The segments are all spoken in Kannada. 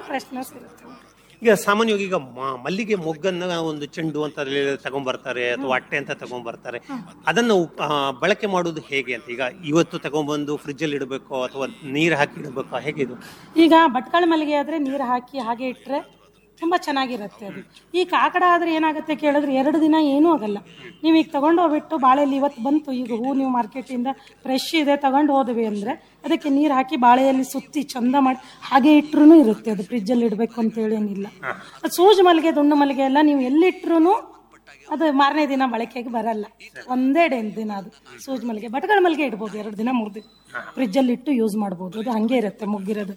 ಫ್ರೆಶ್ನೆಸ್ ಇರುತ್ತೆ ಈಗ ಸಾಮಾನ್ಯವಾಗಿ ಈಗ ಮ- ಮಲ್ಲಿಗೆ ಮೊಗ್ಗನ್ನ ಒಂದು ಚೆಂಡು ಅಂತ ತಗೊಂಡ್ಬರ್ತಾರೆ ಅಥವಾ ಅಟ್ಟೆ ಅಂತ ತಗೊಂಡ್ಬರ್ತಾರೆ ಅದನ್ನು ಆ, ಬಳಕೆ ಮಾಡುವುದು ಹೇಗೆ ಅಂತ ಈಗ ಇವತ್ತು ತಗೊಂಡ್ಬಂದು ಫ್ರಿಜ್ ಅಲ್ಲಿ ಇಡಬೇಕು ಅಥವಾ ನೀರು ಹಾಕಿ ಇಡಬೇಕು ಹೇಗೆ ಇದು ಈಗ ಭಟ್ಕಳ ಮಲ್ಲಿಗೆ ಆದ್ರೆ ನೀರು ಹಾಕಿ ಹಾಗೆ ಇಟ್ಟರೆ ತುಂಬ ಚೆನ್ನಾಗಿರುತ್ತೆ ಅದು ಈ ಕಾಕಡ ಆದರೆ ಏನಾಗುತ್ತೆ ಕೇಳಿದ್ರೆ ಎರಡು ದಿನ ಏನೂ ಆಗಲ್ಲ ನೀವು ಈಗ ತಗೊಂಡು ಹೋಗ್ಬಿಟ್ಟು ಬಾಳೆಯಲ್ಲಿ ಇವತ್ತು ಬಂತು ಈಗ ಹೂ ನೀವು ಮಾರ್ಕೆಟಿಂದ ಫ್ರೆಶ್ ಇದೆ ತಗೊಂಡು ಹೋದ್ವಿ ಅಂದರೆ ಅದಕ್ಕೆ ನೀರು ಹಾಕಿ ಬಾಳೆಯಲ್ಲಿ ಸುತ್ತಿ ಚಂದ ಮಾಡಿ ಹಾಗೆ ಇಟ್ರೂ ಇರುತ್ತೆ ಅದು ಫ್ರಿಜ್ಜಲ್ಲಿ ಇಡಬೇಕು ಅಂತೇಳಿ ಏನಿಲ್ಲ ಅದು ಸೂಜಿ ಮಲ್ಲಿಗೆ ದುಂಡು ಮಲ್ಲಿಗೆ ಎಲ್ಲ ನೀವು ಎಲ್ಲಿಟ್ರು ಅದು ಮಾರನೇ ದಿನ ಬಳಕೆಗೆ ಬರಲ್ಲ ಒಂದೇ ಡೇ ದಿನ ಅದು ಸೂಜಿ ಮಲ್ಲಿಗೆ ಭಟ್ಕಳ ಮಲ್ಲಿಗೆ ಇಡ್ಬೋದು ಎರಡು ದಿನ ಮೂರು ದಿನ ಫ್ರಿಜ್ಜಲ್ಲಿ ಇಟ್ಟು ಯೂಸ್ ಮಾಡ್ಬೋದು ಅದು ಹಾಗೆ ಇರುತ್ತೆ ಮುಗ್ಗಿರೋದು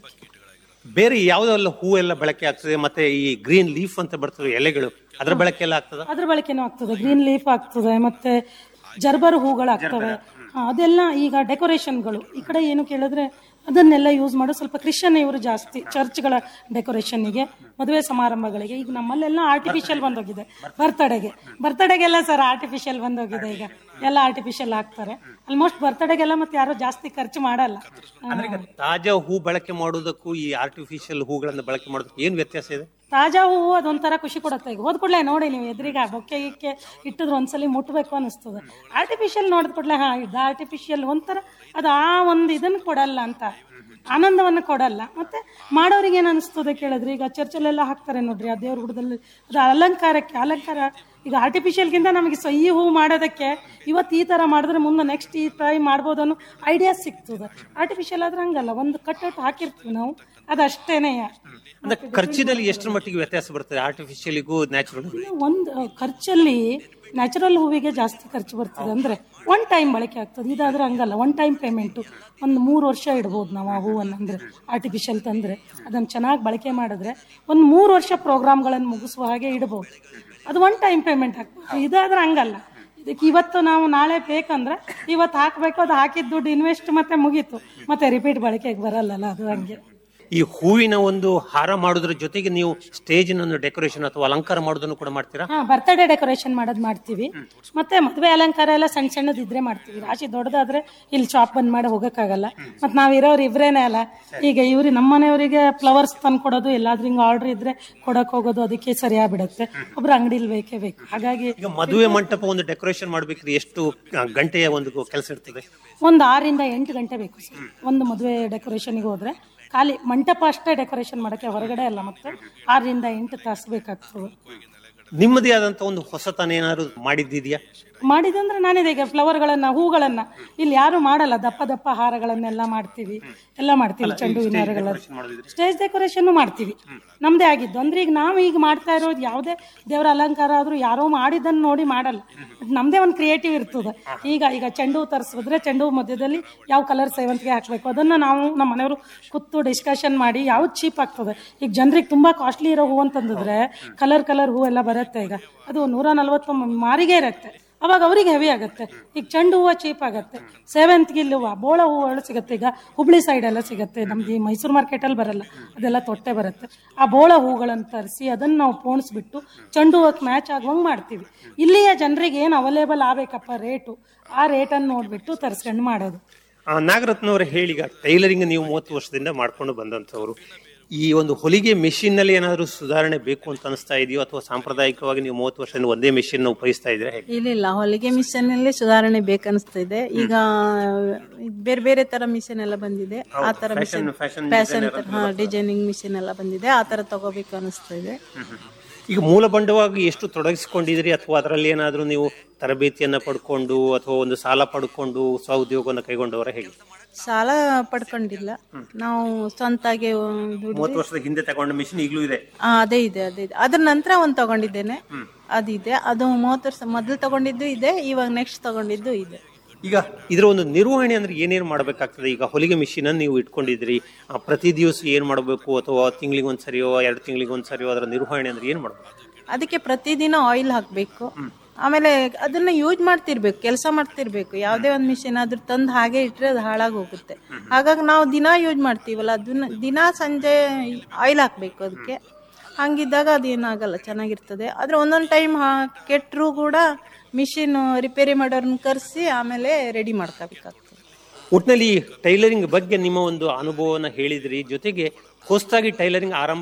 ಬೇರೆ ಯಾವುದೆಲ್ಲ ಹೂ ಎಲ್ಲ ಬಳಕೆ ಆಗ್ತದೆ ಮತ್ತೆ ಈ ಗ್ರೀನ್ ಲೀಫ್ ಅಂತ ಬರ್ತದೆ ಎಲೆಗಳು ಅದರ ಬಳಕೆ ಎಲ್ಲ ಆಗ್ತದ ಅದ್ರ ಬಳಕೆನೂ ಆಗ್ತದೆ ಗ್ರೀನ್ ಲೀಫ್ ಆಗ್ತದೆ ಮತ್ತೆ ಜರ್ಬರ್ ಹೂಗಳು ಆಗ್ತವೆ ಹಾ, ಅದೆಲ್ಲ ಈಗ ಡೆಕೋರೇಷನ್ಗಳು ಈ ಕಡೆ ಏನು ಕೇಳಿದ್ರೆ ಅದನ್ನೆಲ್ಲ ಯೂಸ್ ಮಾಡೋ ಸ್ವಲ್ಪ ಕ್ರಿಶ್ಚಿಯನ್ ಇವರು ಜಾಸ್ತಿ ಚರ್ಚ್ಗಳ ಡೆಕೋರೇಷನ್ಗೆ ಮದುವೆ ಸಮಾರಂಭಗಳಿಗೆ ಈಗ ನಮ್ಮಲ್ಲೆಲ್ಲ ಆರ್ಟಿಫಿಷಿಯಲ್ ಬಂದೋಗಿದೆ ಬರ್ತಡೆಗೆ ಬರ್ತಡೆಗೆಲ್ಲ ಸರ್ ಆರ್ಟಿಫಿಷಿಯಲ್ ಬಂದೋಗಿದೆ ಈಗ ಎಲ್ಲ ಆರ್ಟಿಫಿಷಿಯಲ್ ಹಾಕ್ತಾರೆ ಆಲ್ಮೋಸ್ಟ್ ಬರ್ತಡೆಗೆಲ್ಲ ಮತ್ತೆ ಯಾರು ಜಾಸ್ತಿ ಖರ್ಚು ಮಾಡಲ್ಲ ಅಂದ್ರೆ ಈಗ ತಾಜಾ ಹೂ ಬಳಕೆ ಮಾಡೋದಕ್ಕೂ ಈ ಆರ್ಟಿಫಿಷಿಯಲ್ ಹೂಗಳನ್ನ ಬಳಕೆ ಮಾಡೋದಕ್ಕೂ ಏನ್ ವ್ಯತ್ಯಾಸ ಇದೆ ತಾಜಾ ಹೂವು ಅದೊಂಥರ ಖುಷಿ ಕೊಡುತ್ತೆ ಈಗ ಹೋದ ಕೂಡಲೇ ನೋಡಿ ನೀವು ಎದುರಿಗೆ ಬೊಕ್ಕೆ ಗಿಕ್ಕೆ ಇಟ್ಟಿದ್ರೆ ಒಂದ್ಸಲಿ ಮುಟ್ಬೇಕು ಅನಿಸ್ತದೆ ಆರ್ಟಿಫಿಷಿಯಲ್ ನೋಡಿದ ಕೂಡಲೇ ಹಾ ಇದು ಆರ್ಟಿಫಿಷಿಯಲ್ ಒಂಥರ ಅದು ಆ ಒಂದು ಇದನ್ನು ಕೊಡಲ್ಲ ಅಂತ ಆನಂದವನ್ನು ಕೊಡಲ್ಲ ಮತ್ತೆ ಮಾಡೋರಿಗೆ ಏನು ಅನಿಸ್ತದೆ ಕೇಳಿದ್ರೆ ಈಗ ಚರ್ಚಲ್ಲೆಲ್ಲ ಹಾಕ್ತಾರೆ ನೋಡ್ರಿ ಆ ದೇವ್ರ ಗುಡದಲ್ಲಿ ಅದು ಅಲಂಕಾರಕ್ಕೆ ಅಲಂಕಾರ ಈಗ ಆರ್ಟಿಫಿಷಿಯಲ್ಗಿಂತ ನಮಗೆ ಸೊ ಈ ಹೂ ಮಾಡೋದಕ್ಕೆ ಇವತ್ತು ಈ ಥರ ಮಾಡಿದ್ರೆ ಮುಂದೆ ನೆಕ್ಸ್ಟ್ ಈ ಟ್ರೈ ಮಾಡ್ಬೋದು ಅನ್ನೋ ಐಡಿಯಾ ಸಿಗ್ತದೆ ಆರ್ಟಿಫಿಷಿಯಲ್ ಆದ್ರೆ ಹಂಗಲ್ಲ ಒಂದು ಕಟ್ಟಟ್ಟು ಹಾಕಿರ್ತೀವಿ ನಾವು ಅದಷ್ಟೇನೆ ಅಂದ್ರೆ ಖರ್ಚಿನಲ್ಲಿ ಎಷ್ಟರ ಮಟ್ಟಿಗೆ ವ್ಯತ್ಯಾಸ ಬರ್ತದೆ ಆರ್ಟಿಫಿಷಿಯಲಿಗೂ ನ್ಯಾಚುರಲ್ ಒಂದು ಖರ್ಚಲ್ಲಿ ನ್ಯಾಚುರಲ್ ಹೂವಿಗೆ ಜಾಸ್ತಿ ಖರ್ಚು ಬರ್ತದೆ ಅಂದರೆ ಒನ್ ಟೈಮ್ ಬಳಕೆ ಆಗ್ತದೆ ಇದಾದ್ರೆ ಹಂಗಲ್ಲ ಒನ್ ಟೈಮ್ ಪೇಮೆಂಟು ಒಂದು ಮೂರು ವರ್ಷ ಇಡ್ಬೋದು ನಾವು ಆ ಹೂವನ್ನು ಅಂದರೆ ಆರ್ಟಿಫಿಷಿಯಲ್ ತಂದರೆ ಅದನ್ನು ಚೆನ್ನಾಗಿ ಬಳಕೆ ಮಾಡಿದ್ರೆ ಒಂದು ಮೂರು ವರ್ಷ ಪ್ರೋಗ್ರಾಮ್ಗಳನ್ನು ಮುಗಿಸುವ ಹಾಗೆ ಇಡ್ಬೋದು ಅದು ಒನ್ ಟೈಮ್ ಪೇಮೆಂಟ್ ಆಗ್ತದೆ ಇದಾದ್ರೆ ಹಂಗಲ್ಲ ಇದಕ್ಕೆ ಇವತ್ತು ನಾವು ನಾಳೆ ಬೇಕಂದ್ರೆ ಇವತ್ತು ಹಾಕಬೇಕು ಅದು ಹಾಕಿದ ದುಡ್ಡು ಇನ್ವೆಸ್ಟ್ ಮತ್ತೆ ಮುಗೀತು ಮತ್ತೆ ರಿಪೀಟ್ ಬಳಕೆಗೆ ಬರಲ್ಲಲ್ಲ ಅದು ಹಂಗೆ ಈ ಹೂವಿನ ಒಂದು ಹಾರ ಮಾಡೋದ್ರ ಜೊತೆಗೆ ನೀವು ಸ್ಟೇಜಿನ ಒಂದು ಡೆಕೋರೇಷನ್ ಅಥವಾ ಅಲಂಕಾರ ಮಾಡೋದನ್ನು ಕೂಡ ಮಾಡ್ತೀರಾ ಹಾ ಬರ್ತಡೇ ಡೆಕೋರೇಷನ್ ಮಾಡೋದು ಮಾಡ್ತೀವಿ ಮತ್ತೆ ಮದುವೆ ಅಲಂಕಾರ ಎಲ್ಲ ಸಣ್ಣ ಸಣ್ಣದು ಇದ್ರೆ ಮಾಡ್ತೀವಿ ರಾಶಿ ದೊಡ್ಡದಾದ್ರೆ ಇಲ್ಲಿ ಶಾಪ್ ಬಂದ್ ಮಾಡಿ ಹೋಗಕ್ಕಾಗಲ್ಲ ಮತ್ತೆ ನಾವ್ ಇರೋರು ಇವ್ರೇನೆ ಅಲ್ಲ ಈಗ ಇವ್ರಿ ನಮ್ಮ ಮನೆಯವರಿಗೆ ಫ್ಲವರ್ಸ್ ತಂದು ಕೊಡೋದು ಎಲ್ಲಾದ್ರೂ ಹಿಂಗೆ ಆರ್ಡರ್ ಇದ್ರೆ ಕೊಡಕ್ ಹೋಗೋದು ಅದಕ್ಕೆ ಸರಿಯಾಗ್ಬಿಡುತ್ತೆ ಒಬ್ರು ಅಂಗಡಿಲಿ ಬೇಕೇ ಬೇಕು ಹಾಗಾಗಿ ಈಗ ಮದುವೆ ಮಂಟಪ ಒಂದು ಡೆಕೋರೇಷನ್ ಮಾಡ್ಬೇಕ್ರೆ ಎಷ್ಟು ಆ, ಗಂಟೆಯ ಒಂದು ಕೆಲಸ ಇರ್ತದೆ ಒಂದು ಆರಿಂದ ಎಂಟು ಗಂಟೆ ಬೇಕು ಸರ್ ಒಂದು ಮದುವೆ ಡೆಕೋರೇಷನ್ಗೆ ಹೋದ್ರೆ ಖಾಲಿ ಮಂಟಪ ಅಷ್ಟೇ ಡೆಕೋರೇಷನ್ ಮಾಡೋಕ್ಕೆ ಹೊರಗಡೆ ಅಲ್ಲ ಮತ್ತೆ ಆರರಿಂದ ಎಂಟು ತಾಸು ಬೇಕಾಗ್ತದೆ ನಿಮ್ಮದೇ ಆದಂತ ಒಂದು ಹೊಸತನ ಏನಾದ್ರು ಮಾಡಿದ್ದಿದ್ಯಾ ಮಾಡಿದಂದ್ರೆ ನಾನಿದೆ ಈಗ ಫ್ಲವರ್ಗಳನ್ನ ಹೂಗಳನ್ನ ಇಲ್ಲಿ ಯಾರು ಮಾಡಲ್ಲ ದಪ್ಪ ದಪ್ಪ ಹಾರಗಳನ್ನೆಲ್ಲ ಮಾಡ್ತೀವಿ ಎಲ್ಲ ಮಾಡ್ತೀವಿ ಚೆಂಡು ಹೂವಿನ ಹಾರಗಳ ಸ್ಟೇಜ್ ಡೆಕೋರೇಷನ್ ಮಾಡ್ತೀವಿ ನಮ್ದೇ ಆಗಿದ್ದು ಅಂದ್ರೆ ಈಗ ನಾವು ಈಗ ಮಾಡ್ತಾ ಇರೋದು ಯಾವುದೇ ದೇವರ ಅಲಂಕಾರ ಆದ್ರೂ ಯಾರೋ ಮಾಡಿದ್ದನ್ನು ನೋಡಿ ಮಾಡಲ್ಲ ನಮ್ದೇ ಒಂದು ಕ್ರಿಯೇಟಿವ್ ಇರ್ತದೆ ಈಗ ಈಗ ಚೆಂಡು ಹೂ ತರಿಸಿದ್ರೆ ಚೆಂಡು ಹೂ ಮಧ್ಯದಲ್ಲಿ ಯಾವ ಕಲರ್ ಸೇವಂತಿಗೆ ಹಾಕಬೇಕು ಅದನ್ನ ನಾವು ನಮ್ಮ ಮನೆಯವರು ಕೂತು ಡಿಸ್ಕಷನ್ ಮಾಡಿ ಯಾವ್ದು ಚೀಪ್ ಆಗ್ತದೆ ಈಗ ಜನರಿಗೆ ತುಂಬಾ ಕಾಸ್ಟ್ಲಿ ಇರೋ ಹೂ ಅಂತಂದಿದ್ರೆ ಕಲರ್ ಕಲರ್ ಹೂ ಎಲ್ಲ ಬರುತ್ತೆ ಈಗ ಅದು ನೂರ ನಲ್ವತ್ತು ಮಾರಿಗೆ ಇರುತ್ತೆ ಅವಾಗ ಅವರಿಗೆ ಹೆವಿ ಆಗುತ್ತೆ ಈಗ ಚೆಂಡು ಹೂವು ಚೀಪ್ ಆಗುತ್ತೆ ಸೇವಂತಿಗೆ ಹೂವು ಬೋಳ ಹೂವುಗಳು ಸಿಗುತ್ತೆ ಈಗ ಹುಬ್ಳಿ ಸೈಡ್ ಎಲ್ಲ ಸಿಗುತ್ತೆ ನಮ್ದು ಈ ಮೈಸೂರು ಮಾರ್ಕೆಟಲ್ಲಿ ಬರಲ್ಲ ಅದೆಲ್ಲ ತೊಟ್ಟೆ ಬರುತ್ತೆ ಆ ಬೋಳ ಹೂಗಳನ್ನು ತರಿಸಿ ಅದನ್ನು ನಾವು ಪೋಣಿಸ್ಬಿಟ್ಟು ಚೆಂಡು ಹೂವಕ್ಕೆ ಮ್ಯಾಚ್ ಆಗುವಂಗೆ ಮಾಡ್ತೀವಿ ಇಲ್ಲಿಯ ಜನರಿಗೆ ಏನು ಅವೈಲೇಬಲ್ ಆಗಬೇಕಪ್ಪ ರೇಟು ಆ ರೇಟನ್ನು ನೋಡಿಬಿಟ್ಟು ತರಿಸ್ಕೊಂಡು ಮಾಡೋದು ಆ, ನಾಗರತ್ನವ್ರ ಹೇಳಿಗ ಟೈಲರಿಂಗ್ ನೀವು ಮೂವತ್ತು ವರ್ಷದಿಂದ ಮಾಡ್ಕೊಂಡು ಬಂದಂಥವ್ರು ಈ ಒಂದು ಹೊಲಿಗೆ ಮೆಷಿನ್ ನಲ್ಲಿ ಏನಾದರೂ ಸುಧಾರಣೆ ಬೇಕು ಅಂತ ಅನಿಸ್ತಾ ಇದೆಯೋ ಅಥವಾ ಸಾಂಪ್ರದಾಯಿಕವಾಗಿ ನೀವು ಮೂವತ್ತು ವರ್ಷದಿಂದ ಒಂದೇ ಮೆಷಿನ್ ಉಪಯೋಗಿಸ್ತಾ ಇದ್ರೆ ಹೇಗೆ ಇಲ್ಲ ಇಲ್ಲ ಹೊಲಿಗೆ ಮಿಷನ್ ಅಲ್ಲಿ ಸುಧಾರಣೆ ಬೇಕನ್ನಿಸ್ತಾ ಇದೆ ಈಗ ಬೇರೆ ಬೇರೆ ತರ ಮಿಷನ್ ಎಲ್ಲ ಬಂದಿದೆ ಆ ತರ machine fashion fashion designing machine ಎಲ್ಲ ಬಂದಿದೆ ಆ ತರ ತಗೋಬೇಕು ಅನಿಸ್ತಾ ಇದೆ ಈಗ ಮೂಲ ಬಂಡವಾಗಿ ಎಷ್ಟು ತೊಡಗಿಸಿಕೊಂಡಿದ್ರಿ ಅಥವಾ ಅದರಲ್ಲಿ ಏನಾದರೂ ನೀವು ತರಬೇತಿಯನ್ನ ಪಡ್ಕೊಂಡು ಅಥವಾ ಒಂದು ಸಾಲ ಪಡ್ಕೊಂಡು ಸ್ವ ಉದ್ಯೋಗವನ್ನು ಕೈಗೊಂಡವರ ಹೇಗೆ ಸಾಲ ಪಡ್ಕೊಂಡಿಲ್ಲ ನಾವು ಸ್ವಂತಾಗಿ ದುಡ್ದು ಮೂವತ್ತು ವರ್ಷದ ಹಿಂದೆ ತಗೊಂಡ ಮಿಷಿನ್ ಈಗಲೂ ಇದೆ ಆ, ಅದೇ ಇದೆ ಅದೇ ಇದೆ ಅದ್ರ ನಂತರ ಒಂದು ತಗೊಂಡಿದ್ದೇನೆ ಅದಿದೆ ಅದು ಮೂವತ್ತು ವರ್ಷ ಮೊದಲು ತಗೊಂಡಿದ್ದು ಇದೆ ಇವಾಗ ನೆಕ್ಸ್ಟ್ ತಗೊಂಡಿದ್ದು ಇದೆ ಈಗ ಇದರ ಒಂದು ನಿರ್ವಹಣೆ ಅಂದ್ರೆ ಏನೇನು ಮಾಡಬೇಕಾಗ್ತದೆ ಈಗ ಹೊಲಿಗೆ ಮಿಷಿನ್ ಅನ್ನು ನೀವು ಇಟ್ಕೊಂಡಿದ್ರಿ ಆ, ಪ್ರತಿ ದಿವಸ ಏನು ಮಾಡಬೇಕು ಅಥವಾ ತಿಂಗಳಿಗೆ ಒಂದ್ಸರಿಯೋ ಎರಡು ತಿಂಗಳಿಗೆ ಒಂದ್ಸರಿಯೋ ಅದರ ನಿರ್ವಹಣೆ ಅಂದ್ರೆ ಏನು ಮಾಡಬೇಕು ಅದಕ್ಕೆ ಪ್ರತಿದಿನ ಆಯಿಲ್ ಹಾಕಬೇಕು ಆಮೇಲೆ ಅದನ್ನ ಯೂಸ್ ಮಾಡ್ತಿರ್ಬೇಕು ಕೆಲಸ ಮಾಡ್ತಿರ್ಬೇಕು ಯಾವುದೇ ಒಂದು ಮಿಷಿನ್ ಅದ್ರ ತಂದು ಹಾಗೆ ಇಟ್ಟರೆ ಅದು ಹಾಳಾಗಿ ಹೋಗುತ್ತೆ ಹಾಗಾಗಿ ನಾವು ದಿನ ಯೂಸ್ ಮಾಡ್ತೀವಲ್ಲ ಅದನ್ನ ದಿನ ಸಂಜೆ ಆಯಿಲ್ ಹಾಕಬೇಕು ಅದಕ್ಕೆ ಹಂಗಿದ್ದಾಗ ಅದೇನಾಗಲ್ಲ ಚೆನ್ನಾಗಿರ್ತದೆ ಆದರೆ ಒಂದೊಂದು ಟೈಮ್ ಕೆಟ್ಟರು ಕೂಡ ಮಿಷಿನ್ ರಿಪೇರಿ ಮಾಡೋರನ್ನ ಕರೆಸಿ ಆಮೇಲೆ ರೆಡಿ ಮಾಡ್ಕೋಬೇಕಾಗ್ತದೆ ಒಟ್ಟಿನಲ್ಲಿ ಟೈಲರಿಂಗ್ ಬಗ್ಗೆ ನಿಮ್ಮ ಒಂದು ಅನುಭವನ ಹೇಳಿದ್ರಿ ಜೊತೆಗೆ ಹೊಸದಾಗಿ ಟೈಲರಿಂಗ್ ಆರಂಭ